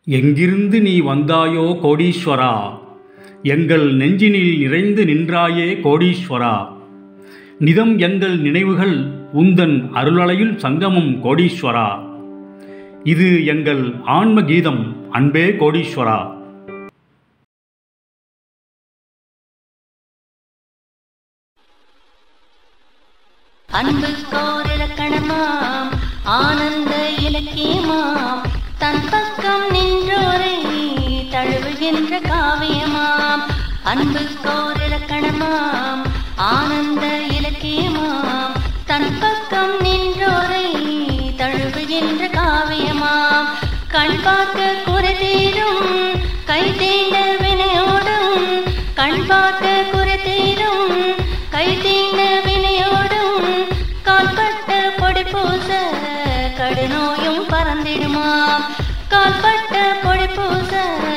எங்கிருந்து நீ வந்தாயோ கோடீஸ்வரா எங்கள் நெஞ்சினில் நிறைந்து நின்றாயே கோடீஸ்வரா நிதம் எங்கள் நினைவுகள் உந்தன் அருளலையில் சங்கமம் கோடீஸ்வரா இது எங்கள் ஆன்ம கீதம் அன்பே கோடீஸ்வரா அன்பு கோர் இலக்கணமாம் ஆனந்த இலக்கியமாம் தன் பக்கம் நின்றோரை தழுவுகின்ற காவியமாம் அன்பு கோர் இலக்கணமாம் ஆனந்த இலக்கியமாம் தன் பக்கம் நின்றோரை தழுவுகின்ற காவியமாம் கண் பார்க்க குறை தீரும் கை தீண்ட வினையோடும் கண் பார்க்க குறை தீரும் கை தீண்ட வினையோடும் கால்பட்ட பொடி பூச கடுநோயும் பறந்திடுமாம் கால்பட்ட பொடி பூச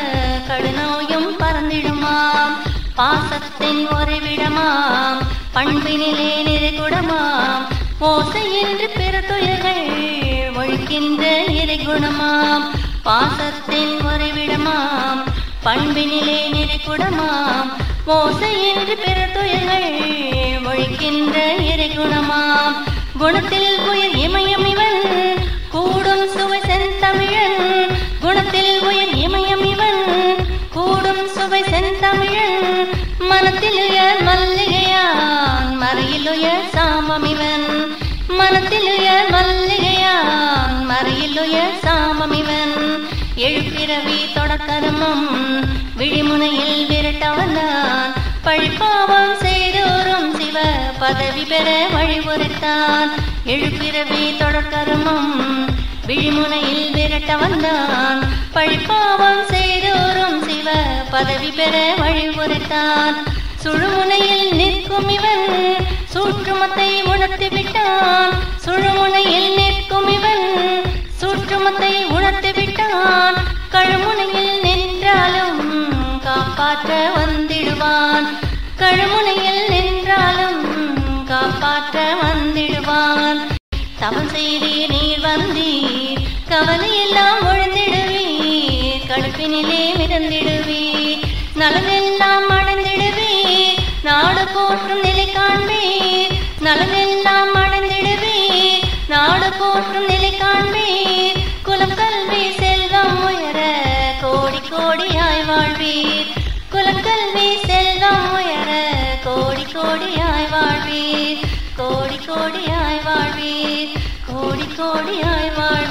கடுநோயும் பறந்திடுமாம் பாசத்தின் உறைவிடமாம் பண்பினிலே நிறைகுடமாம் ஓசையின்றி பிற துயர்கள் ஒழிக்கின்ற நிறைகுணமாம் பாசத்தின் உறைவிடமாம் பண்பினிலே நிறைகுடமாம் ஓசையின்றி பிற துயர்கள் ஒழிக்கின்ற இறைகுணமாம் குணத்தில் உயிர் இமயம் இவன் கூடும் சுவை செந்தமிழன் குணத்தில் உயிர் இமயம் இவன் கூடும் சுவை செந்தமிழன் மனத்தில் உயர் மல்லிகையான் மறையில் உயர் சாமம் இவன் மனத்தில் உயர் மல்லிகையான் மறையில் உயர் சாமம் இவன் எழுப்பிறவி தொடக்கருமம் விழிமுனையில் விரட்டவனான் பழிப்பாவம் செய்தோறும் சிவ பதவி பெற வழிபுரைத்தான் எழுப்பிறவி தொடக்கருமம் விழிமுனையில் விரட்ட வந்தான் பழிப்பாவம் செய்தோறும் சிவ பதவி பெற வழிபுரைத்தான் சுழுமுனையில் நிற்கும் இவன் சூற்றுமத்தை உணர்த்தி விட்டான் சுழுமுனையில் நிற்கும் இவன் சூற்றுமத்தை உணர்த்தி விட்டான் கழுமுனையில் நின்றாலும் காப்பாற்ற வந்திடுவான் கழுமுனையில் நின்றாலும் காப்பாற்ற வந்திடுவான் தவம் செய்தீர் நீர் வந்தீர் கவலையெல்லாம் ஒழிந்திடுவீர் கடுப்பினிலே மிதந்திடுவீர் நலனெல்லாம் அடைந்திடுவீர் நாடு போற்றும் நிலை காண்பீர் நலனெல்லாம் அடைந்திடுவீர் நாடு போற்றும் நிலை காண்பீர் குலம் கல்வி செல்வம் உயர கோடி கோடியாய் வாழ்வீர் குலம் கல்வி செல்வம் உயர கோடி கோடியாய் வாழ்வீர் கோடி கோடியாய் வாழ்வீர் கோடி கோடியாய் வாழ்வீர்